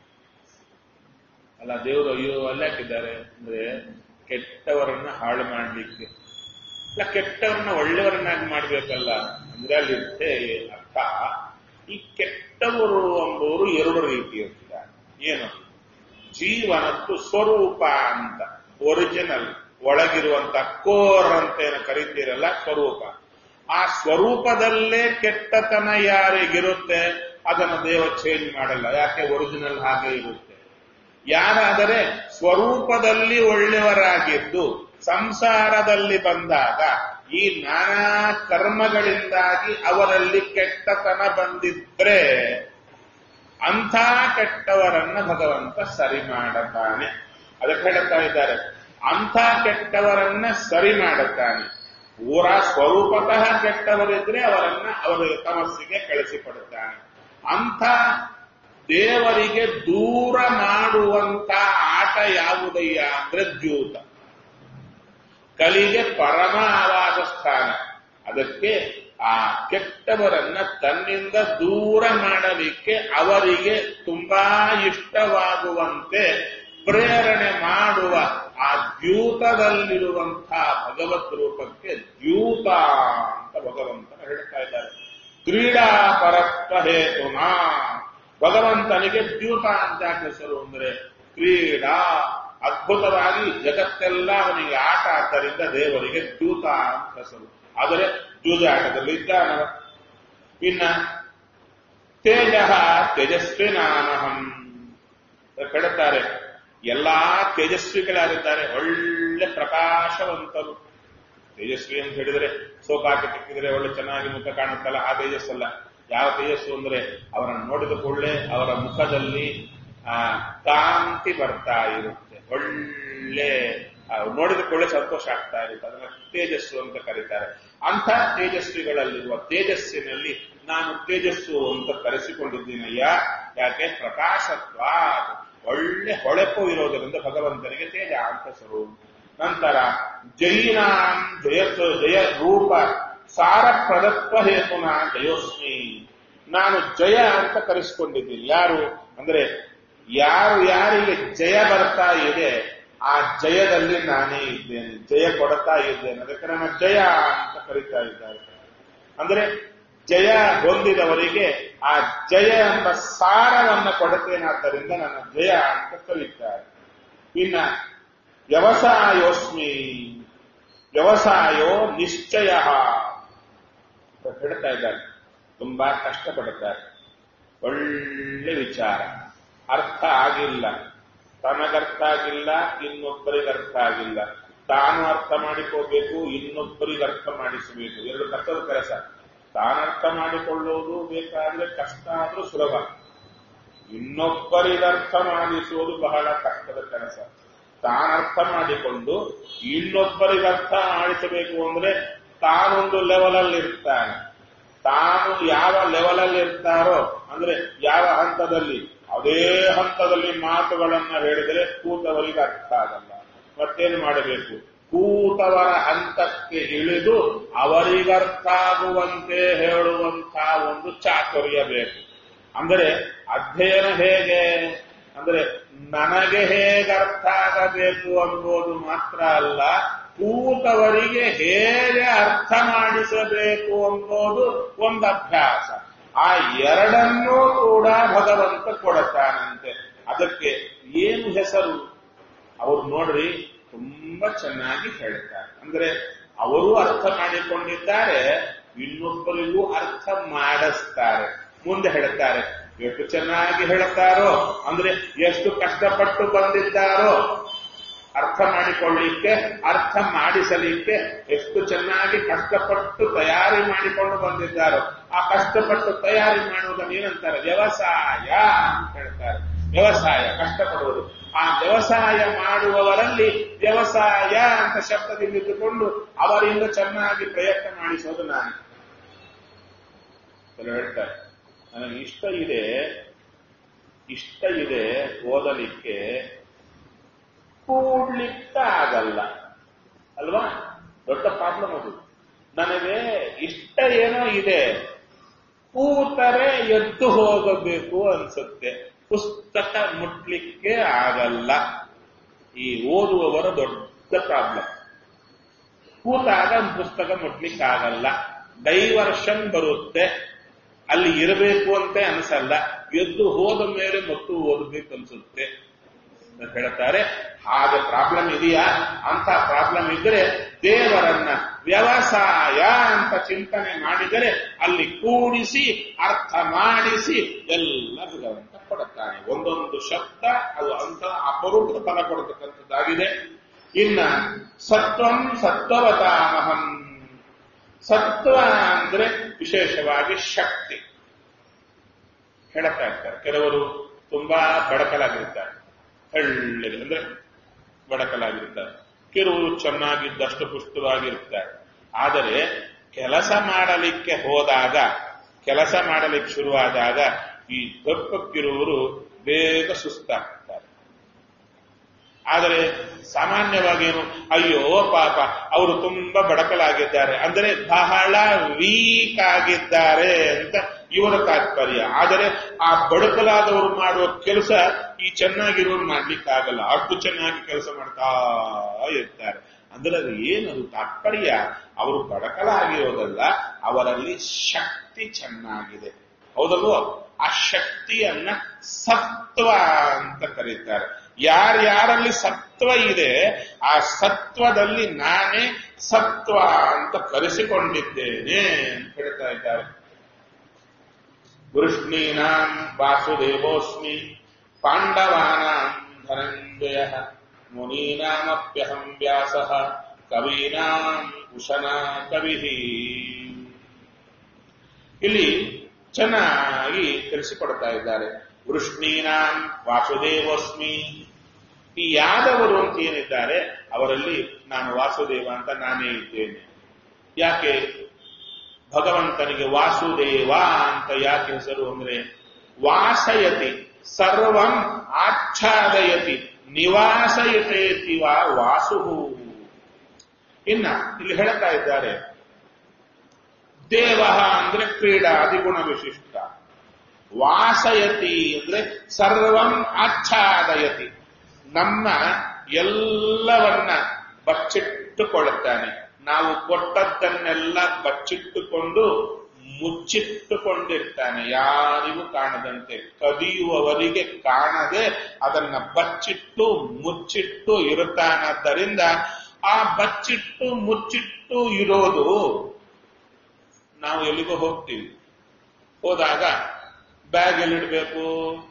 ಅಲ್ಲ ದೇವರು ಅಯ್ಯೋ ಅಲ್ಲ ಹಾಕಿದ್ದಾರೆ ಅಂದ್ರೆ ಕೆಟ್ಟವರನ್ನ ಹಾಳು ಮಾಡ್ಲಿಕ್ಕೆ ಇಲ್ಲ ಕೆಟ್ಟವರನ್ನ ಒಳ್ಳೆಯವರನ್ನಾಗಿ ಮಾಡ್ಬೇಕಲ್ಲ ಅಂದ್ರೆ ಅಲ್ಲಿರುತ್ತೆ ಅರ್ಥ ಈ ಕೆಟ್ಟವರು ಎಂಬುವರು ಎರಡು ರೀತಿ ಇರ್ತಾರೆ ಏನು ಜೀವನದ್ದು ಸ್ವರೂಪ ಅಂತ ಒರಿಜಿನಲ್ ಒಳಗಿರುವಂತ ಕೋರ್ ಅಂತ ಏನು ಕರಿತೀರಲ್ಲ ಸ್ವರೂಪ ಆ ಸ್ವರೂಪದಲ್ಲೇ ಕೆಟ್ಟತನ ಯಾರಿಗಿರುತ್ತೆ ಅದನ್ನು ದೇವ ಚೇಂಜ್ ಮಾಡಲ್ಲ ಯಾಕೆ ಒರಿಜಿನಲ್ ಹಾಗೆ ಇರುತ್ತೆ ಯಾರಾದರೆ ಸ್ವರೂಪದಲ್ಲಿ ಒಳ್ಳೆಯವರಾಗಿದ್ದು ಸಂಸಾರದಲ್ಲಿ ಬಂದಾಗ ಈ ನಾನಾ ಕರ್ಮಗಳಿಂದಾಗಿ ಅವರಲ್ಲಿ ಕೆಟ್ಟತನ ಬಂದಿದ್ರೆ ಅಂಥ ಕೆಟ್ಟವರನ್ನ ಭಗವಂತ ಸರಿ ಮಾಡುತ್ತಾನೆ ಅದಕ್ಕೆ ಹೇಳ್ತಾ ಇದ್ದಾರೆ ಅಂಥ ಕೆಟ್ಟವರನ್ನ ಸರಿ ಮಾಡುತ್ತಾನೆ ಪೂರ ಸ್ವರೂಪತಃ ಕೆಟ್ಟವರಿದ್ರೆ ಅವರನ್ನ ಅವರ ತಮಸ್ಸಿಗೆ ಕಳಿಸಿಕೊಡುತ್ತಾನೆ ಅಂಥ ದೇವರಿಗೆ ದೂರ ಮಾಡುವಂತ ಆಟ ಯಾವುದಯ್ಯ ಅಂದ್ರೆ ದ್ಯೂತ ಕಲಿಗೆ ಪರಮ ಆವಾಸ ಸ್ಥಾನ ಅದಕ್ಕೆ ಆ ಕೆಟ್ಟವರನ್ನ ತನ್ನಿಂದ ದೂರ ಮಾಡಲಿಕ್ಕೆ ಅವರಿಗೆ ತುಂಬಾ ಇಷ್ಟವಾಗುವಂತೆ ಪ್ರೇರಣೆ ಮಾಡುವ ಆ ದ್ಯೂತದಲ್ಲಿರುವಂತಹ ಭಗವತ್ ರೂಪಕ್ಕೆ ದ್ಯೂತ ಅಂತ ಭಗವಂತನ ಹೇಳ್ತಾ ಇದ್ದಾರೆ ಕ್ರೀಡಾ ಪರತ್ವ ಹೇತುನಾ ಭಗವಂತನಿಗೆ ದ್ಯೂತ ಅಂತ ಹೆಸರು ಅಂದ್ರೆ ಕ್ರೀಡಾ ಅದ್ಭುತವಾಗಿ ಜಗತ್ತೆಲ್ಲ ಅವನಿಗೆ ಆಟ ಆದ್ದರಿಂದ ದೇವರಿಗೆ ದ್ಯೂತ ಅಂತ ಹೆಸರು ಆದರೆ ಜೂಜಾಟದಲ್ಲಿ ಇದ್ದಾನವ ಇನ್ನ ತೇಜ ತೇಜಸ್ವಿನಾನಹಂ ಹೇಳ್ತಾರೆ ಎಲ್ಲಾ ತೇಜಸ್ವಿಗಳಾಗಿದ್ದಾರೆ ಒಳ್ಳೆ ಪ್ರಕಾಶವಂತರು ತೇಜಸ್ವಿ ಅಂತ ಹೇಳಿದ್ರೆ ಸೋಪಾಕ ತಿಕ್ಕಿದ್ರೆ ಒಳ್ಳೆ ಚೆನ್ನಾಗಿ ಮುಖ ಕಾಣುತ್ತಲ್ಲ ಆ ತೇಜಸ್ಸಲ್ಲ ಯಾವ ತೇಜಸ್ಸು ಅಂದ್ರೆ ಅವರನ್ನು ನೋಡಿದ ಕೂಡಲೇ ಅವರ ಮುಖದಲ್ಲಿ ಆ ಕಾಂತಿ ಬರ್ತಾ ಇರುತ್ತೆ ಒಳ್ಳೆ ನೋಡಿದ ಕೂಡಲೇ ಸಂತೋಷ ಆಗ್ತಾ ಇರುತ್ತೆ ಅದನ್ನ ತೇಜಸ್ಸು ಅಂತ ಕರೀತಾರೆ ಅಂಥ ತೇಜಸ್ವಿಗಳಲ್ಲಿರುವ ತೇಜಸ್ಸಿನಲ್ಲಿ ನಾನು ತೇಜಸ್ಸು ಅಂತ ಕರೆಸಿಕೊಂಡಿದ್ದೀನಯ್ಯ ಯಾಕೆ ಪ್ರಕಾಶತ್ವ ಒಳ್ಳೆ ಹೊಳೆಪು ಇರೋದರಿಂದ ಭಗವಂತನಿಗೆ ತೇಜ ಅಂತ ಹೆಸರು ನಂತರ ಜೈನಾಂ ಜಯ ಜಯ ರೂಪ ಸಾರ ಪ್ರದತ್ವ ಹೇತುನ ಜಯೋಸ್ಮಿ ನಾನು ಜಯ ಅಂತ ಕರೆಸಿಕೊಂಡಿದ್ದೀನಿ ಯಾರು ಅಂದ್ರೆ ಯಾರು ಯಾರಿಗೆ ಜಯ ಬರ್ತಾ ಇದೆ ಆ ಜಯದಲ್ಲಿ ನಾನೇ ಇದ್ದೇನೆ ಜಯ ಕೊಡ್ತಾ ಇದ್ದೇನೆ ಅದಕ್ಕೆ ನನ್ನ ಜಯ ಅಂತ ಕರೀತಾ ಇದ್ದಾರೆ ಅಂದ್ರೆ ಜಯ ಹೊಂದಿದವರಿಗೆ ಆ ಜಯ ಎಂಬ ಸಾರವನ್ನ ಕೊಡುತ್ತೇನಾದ್ದರಿಂದ ನನ್ನ ಜಯ ಅಂತ ಕರೀತಾರೆ ಇನ್ನ ವ್ಯವಸಾಯೋಸ್ಮಿ ವ್ಯವಸಾಯೋ ನಿಶ್ಚಯ ಹೇಳ್ತಾ ಇದ್ದಾರೆ ತುಂಬಾ ಕಷ್ಟಪಡುತ್ತಾರೆ ಒಳ್ಳೆ ವಿಚಾರ ಅರ್ಥ ಆಗಿಲ್ಲ ತನಗರ್ಥ ಆಗಿಲ್ಲ ಇನ್ನೊಬ್ಬರಿಗೆ ಅರ್ಥ ಆಗಿಲ್ಲ ತಾನು ಅರ್ಥ ಮಾಡಿಕೋಬೇಕು ಇನ್ನೊಬ್ಬರಿಗೆ ಅರ್ಥ ಮಾಡಿಸಬೇಕು ಎರಡು ಕಷ್ಟದ ಕೆಲಸ ತಾನರ್ಥ ಮಾಡಿಕೊಳ್ಳುವುದು ಬೇಕಾದ್ರೆ ಕಷ್ಟ ಆದ್ರೂ ಸುಲಭ ಇನ್ನೊಬ್ಬರಿಗೆ ಅರ್ಥ ಮಾಡಿಸುವುದು ಬಹಳ ಕಷ್ಟದ ಕೆಲಸ ತಾನರ್ಥ ಮಾಡಿಕೊಂಡು ಇನ್ನೊಬ್ಬರಿಗೆ ಅರ್ಥ ಮಾಡಿಸಬೇಕು ಅಂದ್ರೆ ತಾನೊಂದು ಲೆವೆಲ್ ಅಲ್ಲಿ ಇರ್ತಾನೆ ತಾನು ಯಾವ ಲೆವೆಲ್ ಅಲ್ಲಿ ಇರ್ತಾರೋ ಅಂದ್ರೆ ಯಾವ ಹಂತದಲ್ಲಿ ಅದೇ ಹಂತದಲ್ಲಿ ಮಾತುಗಳನ್ನ ಹೇಳಿದರೆ ಕೂತವರಿಗೆ ಅರ್ಥ ಆಗಲ್ಲ ಮತ್ತೇನು ಮಾಡಬೇಕು ಕೂತವರ ಹಂತಕ್ಕೆ ಇಳಿದು ಅವರಿಗರ್ಥ ಆಗುವಂತೆ ಹೇಳುವಂತಹ ಒಂದು ಚಾತುರ್ಯ ಬೇಕು ಅಂದರೆ ಅಧ್ಯಯನ ಹೇಗೆ ಅಂದ್ರೆ ನನಗೆ ಹೇಗೆ ಅರ್ಥ ಆಗಬೇಕು ಅನ್ನೋದು ಮಾತ್ರ ಅಲ್ಲ ಕೂತವರಿಗೆ ಹೇಗೆ ಅರ್ಥ ಮಾಡಿಸಬೇಕು ಅನ್ನೋದು ಒಂದು ಅಭ್ಯಾಸ ಆ ಎರಡನ್ನೂ ಕೂಡ ಭಗವಂತ ಕೊಡುತ್ತಾನಂತೆ ಅದಕ್ಕೆ ಏನು ಹೆಸರು ಅವ್ರು ನೋಡ್ರಿ ತುಂಬಾ ಚೆನ್ನಾಗಿ ಹೇಳ್ತಾರೆ ಅಂದ್ರೆ ಅವರು ಅರ್ಥ ಮಾಡಿಕೊಂಡಿದ್ದಾರೆ ಇನ್ನೊಬ್ಬರಿಗೂ ಅರ್ಥ ಮಾಡಿಸ್ತಾರೆ ಮುಂದೆ ಹೇಳ್ತಾರೆ ಎಷ್ಟು ಚೆನ್ನಾಗಿ ಹೇಳುತ್ತಾರೋ ಅಂದ್ರೆ ಎಷ್ಟು ಕಷ್ಟಪಟ್ಟು ಬಂದಿದ್ದಾರೋ ಅರ್ಥ ಮಾಡಿಕೊಳ್ಳಿಕ್ಕೆ ಅರ್ಥ ಮಾಡಿಸಲಿಕ್ಕೆ ಎಷ್ಟು ಚೆನ್ನಾಗಿ ಕಷ್ಟಪಟ್ಟು ತಯಾರಿ ಮಾಡಿಕೊಂಡು ಬಂದಿದ್ದಾರೋ ಆ ಕಷ್ಟಪಟ್ಟು ತಯಾರಿ ಮಾಡುವುದನ್ನು ಏನಂತಾರೆ ವ್ಯವಸಾಯ ಅಂತ ಹೇಳ್ತಾರೆ ವ್ಯವಸಾಯ ಕಷ್ಟಪಡುವುದು ಆ ವ್ಯವಸಾಯ ಮಾಡುವವರಲ್ಲಿ ವ್ಯವಸಾಯ ಅಂತ ಶಬ್ದದಿಂದ ಇಟ್ಟುಕೊಂಡು ಅವರಿಂದ ಚೆನ್ನಾಗಿ ಪ್ರಯತ್ನ ಮಾಡಿಸೋದು ನಾನು ಕೆಲವು ಹೇಳ್ತಾರೆ ನನಗೆ ಇಷ್ಟ ಇದೆ ಇಷ್ಟ ಇದೆ ಓದಲಿಕ್ಕೆ ಕೂಡ್ಲಿಕ್ಕೆ ಆಗಲ್ಲ ಅಲ್ವಾ ದೊಡ್ಡ ಪ್ರಾಬ್ಲಮ್ ಅದು ನನಗೆ ಇಷ್ಟ ಏನೋ ಇದೆ ಕೂತರೆ ಎದ್ದು ಹೋಗಬೇಕು ಅನ್ಸುತ್ತೆ ಪುಸ್ತಕ ಮುಟ್ಲಿಕ್ಕೆ ಆಗಲ್ಲ ಈ ಓದುವವರ ದೊಡ್ಡ ಪ್ರಾಬ್ಲಮ್ ಕೂತಾಗ ಒಂದು ಪುಸ್ತಕ ಮುಟ್ಲಿಕ್ಕೆ ಆಗಲ್ಲ ಡೈವರ್ಷನ್ ಬರುತ್ತೆ ಅಲ್ಲಿ ಇರಬೇಕು ಅಂತ ಅನ್ಸಲ್ಲ ಎದ್ದು ಹೋದ ಮೇಲೆ ಮತ್ತು ಓದಬೇಕು ಅನ್ಸುತ್ತೆ ಅಂತ ಹೇಳ್ತಾರೆ ಹಾಗೆ ಪ್ರಾಬ್ಲಮ್ ಇದೆಯಾ ಅಂತ ಪ್ರಾಬ್ಲಮ್ ಇದ್ರೆ ದೇವರನ್ನ ವ್ಯವಸಾಯ ಅಂತ ಚಿಂತನೆ ಮಾಡಿದರೆ ಅಲ್ಲಿ ಕೂಡಿಸಿ ಅರ್ಥ ಮಾಡಿಸಿ ಎಲ್ಲ ಭಗವಂತ ಕೊಡುತ್ತಾನೆ ಒಂದೊಂದು ಶಬ್ದ ಅದು ಅಂತ ಅಪರೂಪದ ಫಲ ಕೊಡತಕ್ಕಂಥದ್ದಾಗಿದೆ ಇನ್ನ ಸತ್ವಂ ಸತ್ವವತಾಮಹಂ ಸತ್ವ ಅಂದ್ರೆ ವಿಶೇಷವಾಗಿ ಶಕ್ತಿ ಹೇಳ್ತಾ ಇರ್ತಾರೆ ಕೆಲವರು ತುಂಬಾ ಬಡಕಲಾಗಿರ್ತಾರೆ ಹಳ್ಳಿಗೆ ಅಂದ್ರೆ ಬಡಕಲಾಗಿರ್ತಾರೆ ಕೆಲವರು ಚೆನ್ನಾಗಿದ್ದಷ್ಟು ಪುಷ್ಟವಾಗಿರ್ತಾರೆ ಆದರೆ ಕೆಲಸ ಮಾಡಲಿಕ್ಕೆ ಹೋದಾಗ ಕೆಲಸ ಮಾಡಲಿಕ್ಕೆ ಶುರುವಾದಾಗ ಈ ದಪ್ಪಕ್ಕಿರುವರು ಬೇಗ ಸುಸ್ತಾಗ್ತಾರೆ ಆದರೆ ಸಾಮಾನ್ಯವಾಗಿ ಏನು ಅಯ್ಯೋ ಪಾಪ ಅವರು ತುಂಬಾ ಬಡಕಲಾಗಿದ್ದಾರೆ ಅಂದರೆ ಬಹಳ ವೀಕ್ ಆಗಿದ್ದಾರೆ ಅಂತ ಇವರ ತಾತ್ಪರ್ಯ ಆದರೆ ಆ ಬಡಕಲಾದವರು ಮಾಡುವ ಕೆಲಸ ಈ ಚೆನ್ನಾಗಿರೋರು ಮಾಡ್ಲಿಕ್ಕಾಗಲ್ಲ ಅಷ್ಟು ಚೆನ್ನಾಗಿ ಕೆಲಸ ಮಾಡ್ತಾ ಇರ್ತಾರೆ ಅಂದ್ರೆ ಅದು ಏನದು ತಾತ್ಪರ್ಯ ಅವರು ಬಡಕಲಾಗಿರೋದಲ್ಲ ಅವರಲ್ಲಿ ಶಕ್ತಿ ಚೆನ್ನಾಗಿದೆ ಹೌದಲ್ವೋ ಆ ಶಕ್ತಿಯನ್ನ ಸತ್ವ ಅಂತ ಕರೀತಾರೆ ಯಾರ್ಯಾರಲ್ಲಿ ಸತ್ವ ಇದೆ ಆ ಸತ್ವದಲ್ಲಿ ನಾನೇ ಸತ್ವ ಅಂತ ಕರೆಸಿಕೊಂಡಿದ್ದೇನೆ ಅಂತ ಹೇಳ್ತಾ ಇದ್ದಾರೆ ವೃಷ್ಣೀನಾಂ ವಾಸುದೇವೋಸ್ಮಿ ಪಾಂಡವಾನಾಂ ಧನಂಜಯ ಮುನೀನಾಮಪ್ಯಹಂ ವ್ಯಾಸ ಕವೀನಾಂ ಉಶನಾ ಕವಿ ಇಲ್ಲಿ ಚೆನ್ನಾಗಿ ತಿಳಿಸಿಕೊಡ್ತಾ ಇದ್ದಾರೆ ವೃಷ್ಣೀನಾಂ ವಾಸುದೇವಸ್ಮಿ ಈ ಯಾದವರು ಅಂತ ಏನಿದ್ದಾರೆ ಅವರಲ್ಲಿ ನಾನು ವಾಸುದೇವ ಅಂತ ನಾನೇ ಇದ್ದೇನೆ ಯಾಕೆ ಭಗವಂತನಿಗೆ ವಾಸುದೇವ ಅಂತ ಯಾಕೆ ಹೆಸರು ಅಂದ್ರೆ ವಾಸಯತಿ ಸರ್ವಂ ಆಚ್ಛಾದಯತಿ ನಿವಾಸಯತೇತಿ ವಾ ವಾಸು ಇನ್ನ ಇಲ್ಲಿ ಹೇಳ್ತಾ ಇದ್ದಾರೆ ದೇವ ಅಂದ್ರೆ ಕ್ರೀಡಾದಿ ಗುಣ ವಿಶಿಷ್ಟ ವಾಸಯತಿ ಅಂದ್ರೆ ಸರ್ವಂ ಆಚ್ಛಾದಯತಿ ನಮ್ಮ ಎಲ್ಲವನ್ನ ಬಚ್ಚಿಟ್ಟುಕೊಳ್ಳುತ್ತಾನೆ ನಾವು ಕೊಟ್ಟದ್ದನ್ನೆಲ್ಲ ಬಚ್ಚಿಟ್ಟುಕೊಂಡು ಮುಚ್ಚಿಟ್ಟುಕೊಂಡಿರ್ತಾನೆ ಯಾರಿಗೂ ಕಾಣದಂತೆ ಕದಿಯುವವರಿಗೆ ಕಾಣದೆ ಅದನ್ನ ಬಚ್ಚಿಟ್ಟು ಮುಚ್ಚಿಟ್ಟು ಇರುತ್ತಾನಾದ್ದರಿಂದ ಆ ಬಚ್ಚಿಟ್ಟು ಮುಚ್ಚಿಟ್ಟು ಇರೋದು ನಾವು ಎಲ್ಲಿಗೋ ಹೋಗ್ತೀವಿ ಹೋದಾಗ ಬ್ಯಾಗ್ ಎಲ್ಲಿಡ್ಬೇಕು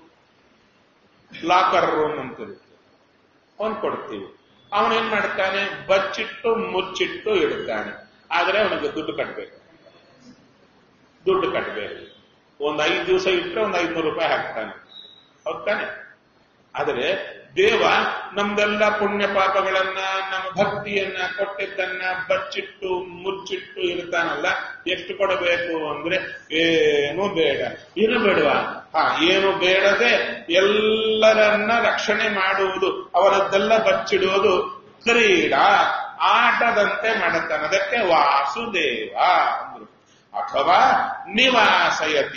ಲಾಕರ್ ರೂಮ್ ಅಂತಿರುತ್ತೆ ಅವನ್ ಕೊಡ್ತೀವಿ ಅವನೇನ್ ಮಾಡ್ತಾನೆ ಬಚ್ಚಿಟ್ಟು ಮುಚ್ಚಿಟ್ಟು ಇಡ್ತಾನೆ ಆದ್ರೆ ಅವನಿಗೆ ದುಡ್ಡು ಕಟ್ಟಬೇಕು ದುಡ್ಡು ಕಟ್ಟಬೇಕು ಒಂದ್ ಐದು ದಿವಸ ಇಟ್ಟರೆ ಒಂದ್ ಐದ್ನೂರು ರೂಪಾಯಿ ಹಾಕ್ತಾನೆ ಹೋಗ್ತಾನೆ ಆದರೆ ದೇವ ನಮ್ದೆಲ್ಲ ಪುಣ್ಯ ಪಾಪಗಳನ್ನ ನಮ್ಮ ಭಕ್ತಿಯನ್ನ ಕೊಟ್ಟಿದ್ದನ್ನ ಬಚ್ಚಿಟ್ಟು ಮುಚ್ಚಿಟ್ಟು ಇರ್ತಾನಲ್ಲ ಎಷ್ಟು ಕೊಡಬೇಕು ಅಂದ್ರೆ ಏನು ಬೇಡ ಏನು ಬೇಡವಾ ಹಾ ಏನು ಬೇಡದೆ ಎಲ್ಲರನ್ನ ರಕ್ಷಣೆ ಮಾಡುವುದು ಅವರದ್ದೆಲ್ಲ ಬಚ್ಚಿಡುವುದು ಕ್ರೀಡಾ ಆಟದಂತೆ ಮಾಡುತ್ತಾನೆ ಅದಕ್ಕೆ ವಾಸುದೇವ ಅಂದ್ರು ಅಥವಾ ನಿವಾಸಯತಿ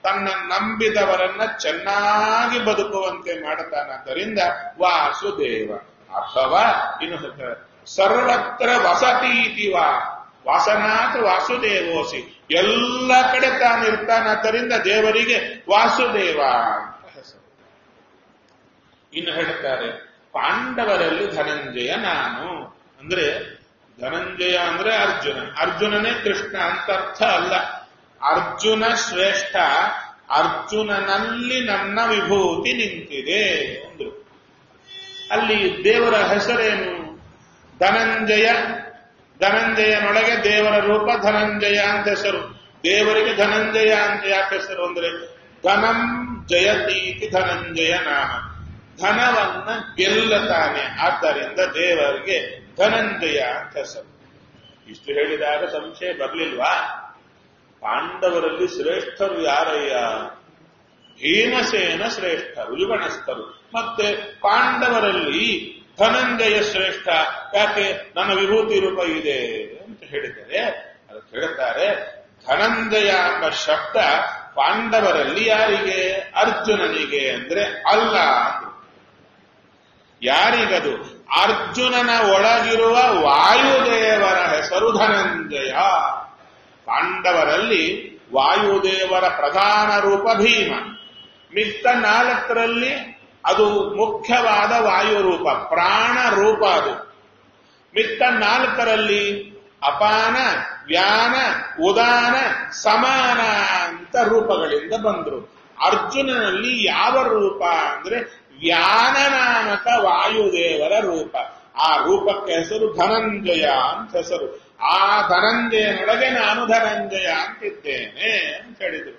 ತನ್ನ ನಂಬಿದವರನ್ನ ಚೆನ್ನಾಗಿ ಬದುಕುವಂತೆ ಮಾಡುತ್ತಾನಾದ್ದರಿಂದ ವಾಸುದೇವ ಅಥವಾ ಇನ್ನು ಹೇಳ್ತಾರೆ, ಸರ್ವತ್ರ ವಸತೀತಿ ವಾ ವಾಸನಾಥ ವಾಸುದೇವೋಸಿ ಎಲ್ಲ ಕಡೆ ತಾನಿರ್ತಾನಾದ್ದರಿಂದ ದೇವರಿಗೆ ವಾಸುದೇವ ಅಂತ ಹೆಸರು ಇನ್ನು ಹೇಳ್ತಾರೆ ಪಾಂಡವರಲ್ಲಿ ಧನಂಜಯ ನಾನು ಅಂದ್ರೆ ಧನಂಜಯ ಅಂದ್ರೆ ಅರ್ಜುನ ಅರ್ಜುನನೇ ಕೃಷ್ಣ ಅಂತ ಅರ್ಥ ಅಲ್ಲ ಅರ್ಜುನ ಶ್ರೇಷ್ಠ ಅರ್ಜುನನಲ್ಲಿ ನನ್ನ ವಿಭೂತಿ ನಿಂತಿದೆ ಅಂದ್ರು ಅಲ್ಲಿ ದೇವರ ಹೆಸರೇನು ಧನಂಜಯ ಧನಂಜಯನೊಳಗೆ ದೇವರ ರೂಪ ಧನಂಜಯ ಅಂತ ಹೆಸರು ದೇವರಿಗೆ ಧನಂಜಯ ಅಂತ ಯಾಕೆ ಹೆಸರು ಅಂದ್ರೆ ಧನಂ ಜಯತೀತಿ ಧನಂಜಯ ನಾಮ ಧನವನ್ನ ಗೆಲ್ಲತಾನೆ ಆದ್ದರಿಂದ ದೇವರಿಗೆ ಧನಂಜಯ ಅಂತ ಹೆಸರು ಇಷ್ಟು ಹೇಳಿದಾಗ ಸಂಶಯ ಬರಲಿಲ್ವಾ ಪಾಂಡವರಲ್ಲಿ ಶ್ರೇಷ್ಠರು ಯಾರಯ್ಯ ಭೀಮಸೇನ ಶ್ರೇಷ್ಠರು ಯುಗಣಸ್ಥರು ಮತ್ತೆ ಪಾಂಡವರಲ್ಲಿ ಧನಂಜಯ ಶ್ರೇಷ್ಠ ಯಾಕೆ ನನ್ನ ವಿಭೂತಿ ರೂಪ ಇದೆ ಅಂತ ಹೇಳಿದರೆ ಅದಕ್ಕೆ ಹೇಳ್ತಾರೆ ಧನಂಜಯ ಎಂಬ ಶಬ್ದ ಪಾಂಡವರಲ್ಲಿ ಯಾರಿಗೆ ಅರ್ಜುನನಿಗೆ ಅಂದ್ರೆ ಅಲ್ಲ ಅಂದ್ರು ಯಾರಿಗದು ಅರ್ಜುನನ ಒಳಗಿರುವ ವಾಯುದೇವರ ಹೆಸರು ಧನಂಜಯ ಪಾಂಡವರಲ್ಲಿ ವಾಯುದೇವರ ಪ್ರಧಾನ ರೂಪ ಭೀಮ ಮಿಕ್ಕ ನಾಲ್ಕರಲ್ಲಿ ಅದು ಮುಖ್ಯವಾದ ವಾಯು ರೂಪ ಪ್ರಾಣ ರೂಪ ಅದು ಮಿಕ್ಕ ನಾಲ್ಕರಲ್ಲಿ ಅಪಾನ ವ್ಯಾನ ಉದಾನ ಸಮಾನ ಅಂತ ರೂಪಗಳಿಂದ ಬಂದರು ಅರ್ಜುನನಲ್ಲಿ ಯಾವ ರೂಪ ಅಂದ್ರೆ ವ್ಯಾನ ನಾಮಕ ವಾಯುದೇವರ ರೂಪ ಆ ರೂಪಕ್ಕೆ ಹೆಸರು ಧನಂಜಯ ಅಂತ ಹೆಸರು ಆ ಧನಂಜಯನೊಳಗೆ ನಾನು ಧನಂಜಯ ಅಂತಿದ್ದೇನೆ ಅಂತ ಹೇಳಿದರು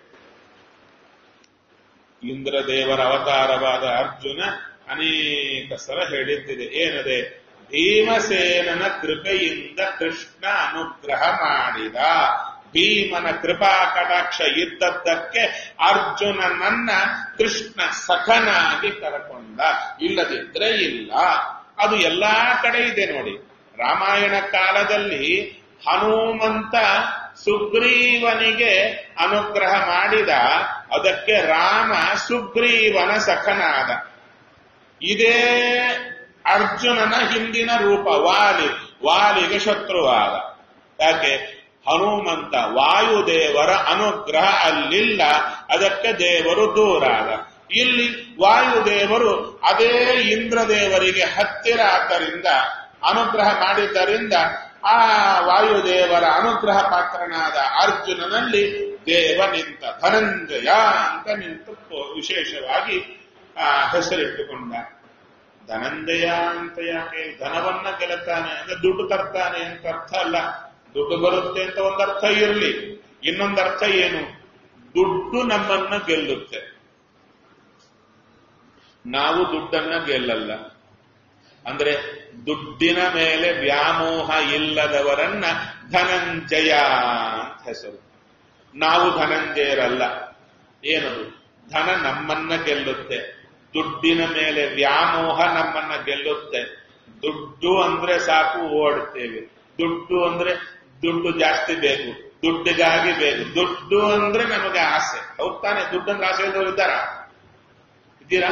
ಇಂದ್ರದೇವರ ಅವತಾರವಾದ ಅರ್ಜುನ ಅನೇಕ ಸಲ ಹೇಳಿದ್ದಿದೆ ಏನದೆ ಭೀಮಸೇನನ ಕೃಪೆಯಿಂದ ಕೃಷ್ಣ ಅನುಗ್ರಹ ಮಾಡಿದ ಭೀಮನ ಕೃಪಾ ಕಟಾಕ್ಷ ಇದ್ದದ್ದಕ್ಕೆ ಅರ್ಜುನನನ್ನ ಕೃಷ್ಣ ಸಖನಾಗಿ ಕರಕೊಂಡ ಇಲ್ಲದಿದ್ರೆ ಇಲ್ಲ ಅದು ಎಲ್ಲಾ ಕಡೆ ಇದೆ ನೋಡಿ ರಾಮಾಯಣ ಕಾಲದಲ್ಲಿ ಹನುಮಂತ ಸುಗ್ರೀವನಿಗೆ ಅನುಗ್ರಹ ಮಾಡಿದ ಅದಕ್ಕೆ ರಾಮ ಸುಗ್ರೀವನ ಸಖನಾದ ಇದೇ ಅರ್ಜುನನ ಹಿಂದಿನ ರೂಪ ವಾಲಿ ವಾಲಿಗೆ ಶತ್ರುವಾದ ಯಾಕೆ ಹನುಮಂತ ವಾಯುದೇವರ ಅನುಗ್ರಹ ಅಲ್ಲಿಲ್ಲ ಅದಕ್ಕೆ ದೇವರು ದೂರಾದ ಇಲ್ಲಿ ವಾಯುದೇವರು ಅದೇ ಇಂದ್ರದೇವರಿಗೆ ಹತ್ತಿರ ಆದ್ದರಿಂದ ಅನುಗ್ರಹ ಮಾಡಿದ್ದರಿಂದ ಆ ವಾಯುದೇವರ ಅನುಗ್ರಹ ಪಾತ್ರನಾದ ಅರ್ಜುನನಲ್ಲಿ ದೇವ ನಿಂತ ಧನಂಜಯ ಅಂತ ನಿಂತು ವಿಶೇಷವಾಗಿ ಆ ಹೆಸರಿಟ್ಟುಕೊಂಡ ಧನಂಜಯ ಅಂತ ಯಾಕೆ ಧನವನ್ನ ಗೆಲ್ಲುತ್ತಾನೆ ಅಂದ್ರೆ ದುಡ್ಡು ತರ್ತಾನೆ ಅಂತ ಅರ್ಥ ಅಲ್ಲ ದುಡ್ಡು ಬರುತ್ತೆ ಅಂತ ಒಂದು ಅರ್ಥ ಇರಲಿ ಇನ್ನೊಂದು ಅರ್ಥ ಏನು ದುಡ್ಡು ನಮ್ಮನ್ನ ಗೆಲ್ಲುತ್ತೆ ನಾವು ದುಡ್ಡನ್ನ ಗೆಲ್ಲಲ್ಲ ಅಂದ್ರೆ ದುಡ್ಡಿನ ಮೇಲೆ ವ್ಯಾಮೋಹ ಇಲ್ಲದವರನ್ನ ಧನಂಜಯ ಅಂತ ಹೆಸರು ನಾವು ಧನಂಜಯರಲ್ಲ ಏನದು ಧನ ನಮ್ಮನ್ನ ಗೆಲ್ಲುತ್ತೆ ದುಡ್ಡಿನ ಮೇಲೆ ವ್ಯಾಮೋಹ ನಮ್ಮನ್ನ ಗೆಲ್ಲುತ್ತೆ ದುಡ್ಡು ಅಂದ್ರೆ ಸಾಕು ಓಡುತ್ತೇವೆ ದುಡ್ಡು ಅಂದ್ರೆ ದುಡ್ಡು ಜಾಸ್ತಿ ಬೇಕು ದುಡ್ಡಿಗಾಗಿ ಬೇಕು ದುಡ್ಡು ಅಂದ್ರೆ ನಮಗೆ ಆಸೆ ಹೌದ್ ತಾನೆ ದುಡ್ಡಂದ್ರೆ ಆಸೆ ಇದ್ದವರು ಇದ್ದಾರ ಇದ್ದೀರಾ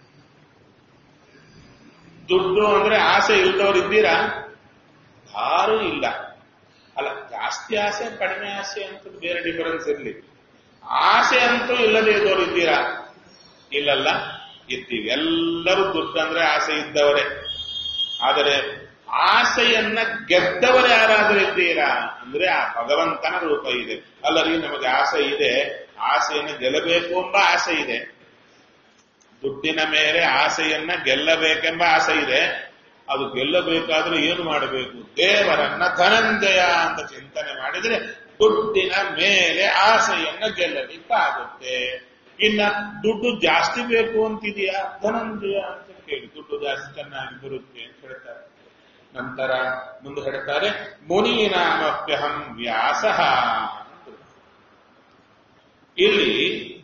ದುಡ್ಡು ಅಂದ್ರೆ ಆಸೆ ಇಲ್ದವ್ರು ಇದ್ದೀರಾ ಯಾರೂ ಇಲ್ಲ ಅಲ್ಲ ಜಾಸ್ತಿ ಆಸೆ ಕಡಿಮೆ ಆಸೆ ಅಂತ ಬೇರೆ ಡಿಫರೆನ್ಸ್ ಇರಲಿ ಆಸೆ ಅಂತೂ ಇಲ್ಲದೆ ಇದ್ದವ್ರು ಇದ್ದೀರಾ ಇಲ್ಲಲ್ಲ ಇದ್ದೀವಿ ಎಲ್ಲರೂ ದುಡ್ಡು ಅಂದ್ರೆ ಆಸೆ ಇದ್ದವರೇ ಆದರೆ ಆಸೆಯನ್ನ ಗೆದ್ದವರು ಯಾರಾದ್ರೂ ಇದ್ದೀರಾ ಅಂದ್ರೆ ಆ ಭಗವಂತನ ರೂಪ ಇದೆ ಅಲ್ಲರಿ ನಮಗೆ ಆಸೆ ಇದೆ ಆಸೆಯನ್ನು ಗೆಲ್ಲಬೇಕು ಎಂಬ ಆಸೆ ಇದೆ ದುಡ್ಡಿನ ಮೇಲೆ ಆಸೆಯನ್ನ ಗೆಲ್ಲಬೇಕೆಂಬ ಆಸೆ ಇದೆ ಅದು ಗೆಲ್ಲಬೇಕಾದ್ರೆ ಏನು ಮಾಡಬೇಕು ದೇವರನ್ನ ಧನಂಜಯ ಅಂತ ಚಿಂತನೆ ಮಾಡಿದ್ರೆ ದುಡ್ಡಿನ ಮೇಲೆ ಆಸೆಯನ್ನ ಗೆಲ್ಲಲಿಕ್ಕಾಗುತ್ತೆ ಇನ್ನ ದುಡ್ಡು ಜಾಸ್ತಿ ಬೇಕು ಅಂತಿದೆಯಾ ಧನಂಜಯ ಅಂತ ಕೇಳಿ ದುಡ್ಡು ಜಾಸ್ತಿ ಚೆನ್ನಾಗಿ ಬರುತ್ತೆ ಅಂತ ಹೇಳ್ತಾರೆ ನಂತರ ಮುಂದೆ ಹೇಳ್ತಾರೆ ಮುನೀನಾಮಪ್ಯಹಂ ವ್ಯಾಸ ಇಲ್ಲಿ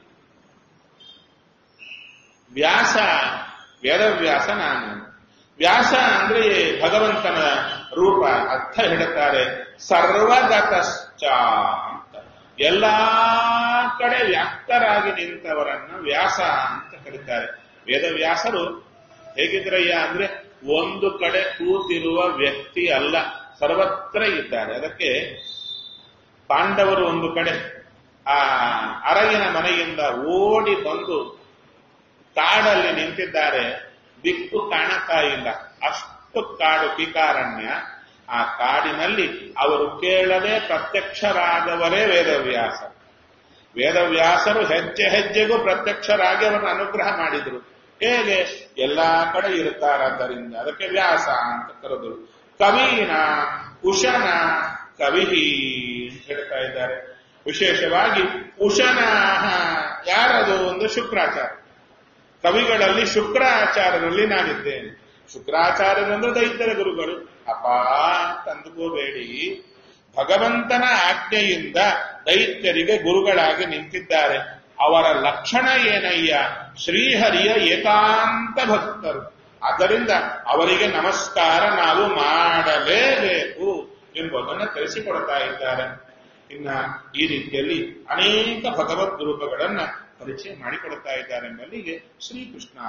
ವ್ಯಾಸ ವೇದವ್ಯಾಸ ನಾನು ವ್ಯಾಸ ಅಂದ್ರೆ ಭಗವಂತನ ರೂಪ ಅರ್ಥ ಹೇಳ್ತಾರೆ ಸರ್ವಗತಶ್ಚ ಅಂತ ಎಲ್ಲಾ ಕಡೆ ವ್ಯಾಪ್ತರಾಗಿ ನಿಂತವರನ್ನ ವ್ಯಾಸ ಅಂತ ಕರೀತಾರೆ ವೇದವ್ಯಾಸರು ಹೇಗಿದ್ರಯ್ಯ ಅಂದ್ರೆ ಒಂದು ಕಡೆ ಕೂತಿರುವ ವ್ಯಕ್ತಿ ಅಲ್ಲ ಸರ್ವತ್ರ ಇದ್ದಾರೆ ಅದಕ್ಕೆ ಪಾಂಡವರು ಒಂದು ಕಡೆ ಆ ಅರಗಿನ ಮನೆಯಿಂದ ಓಡಿ ಬಂದು ಕಾಡಲ್ಲಿ ನಿಂತಿದ್ದಾರೆ ದಿಕ್ಕು ಕಾಣತಾ ಇಲ್ಲ ಅಷ್ಟು ಕಾಡು ಪಿಕಾರಣ್ಯ ಆ ಕಾಡಿನಲ್ಲಿ ಅವರು ಕೇಳದೆ ಪ್ರತ್ಯಕ್ಷರಾದವರೇ ವೇದವ್ಯಾಸ ವೇದವ್ಯಾಸರು ಹೆಜ್ಜೆ ಹೆಜ್ಜೆಗೂ ಪ್ರತ್ಯಕ್ಷರಾಗಿ ಅವರನ್ನು ಅನುಗ್ರಹ ಮಾಡಿದರು ಹೇಗೆ ಎಲ್ಲಾ ಕಡೆ ಇರುತ್ತಾರಾದ್ದರಿಂದ ಅದಕ್ಕೆ ವ್ಯಾಸ ಅಂತ ಕರೆದರು ಕವೀನ ಉಶನ ಕವಿಹಿ ಅಂತ ಹೇಳ್ತಾ ಇದ್ದಾರೆ ವಿಶೇಷವಾಗಿ ಉಶನ ಯಾರದು ಒಂದು ಶುಕ್ರಾಚಾರ್ಯ ಕವಿಗಳಲ್ಲಿ ಶುಕ್ರಾಚಾರ್ಯರಲ್ಲಿ ನಾನಿದ್ದೇನೆ ಶುಕ್ರಾಚಾರ್ಯರಂದ್ರೆ ದೈತ್ಯರ ಗುರುಗಳು ಅಪ ತಂದುಕೋಬೇಡಿ ಭಗವಂತನ ಆಜ್ಞೆಯಿಂದ ದೈತ್ಯರಿಗೆ ಗುರುಗಳಾಗಿ ನಿಂತಿದ್ದಾರೆ ಅವರ ಲಕ್ಷಣ ಏನಯ್ಯ ಶ್ರೀಹರಿಯ ಏಕಾಂತ ಭಕ್ತರು ಆದ್ದರಿಂದ ಅವರಿಗೆ ನಮಸ್ಕಾರ ನಾವು ಮಾಡಲೇಬೇಕು ಎಂಬುದನ್ನು ತಿಳಿಸಿಕೊಡ್ತಾ ಇದ್ದಾರೆ ಇನ್ನ ಈ ರೀತಿಯಲ್ಲಿ ಅನೇಕ ಭಗವದ್ ರೂಪಗಳನ್ನ ಪರಿಚಯ ಮಾಡಿಕೊಡ್ತಾ ಇದ್ದಾರೆ ಎಂಬಲ್ಲಿಗೆ ಶ್ರೀಕೃಷ್ಣ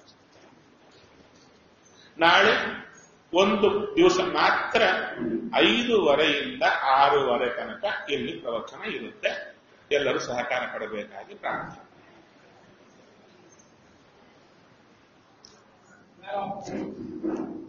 ನಾಳೆ ಒಂದು ದಿವಸ ಮಾತ್ರ ಐದೂವರೆಯಿಂದ ಆರೂವರೆ ತನಕ ಇಲ್ಲಿ ಪ್ರವಚನ ಇರುತ್ತೆ ಎಲ್ಲರೂ ಸಹಕಾರ ಪಡಬೇಕಾಗಿ ಪ್ರಾರ್ಥನೆ Now,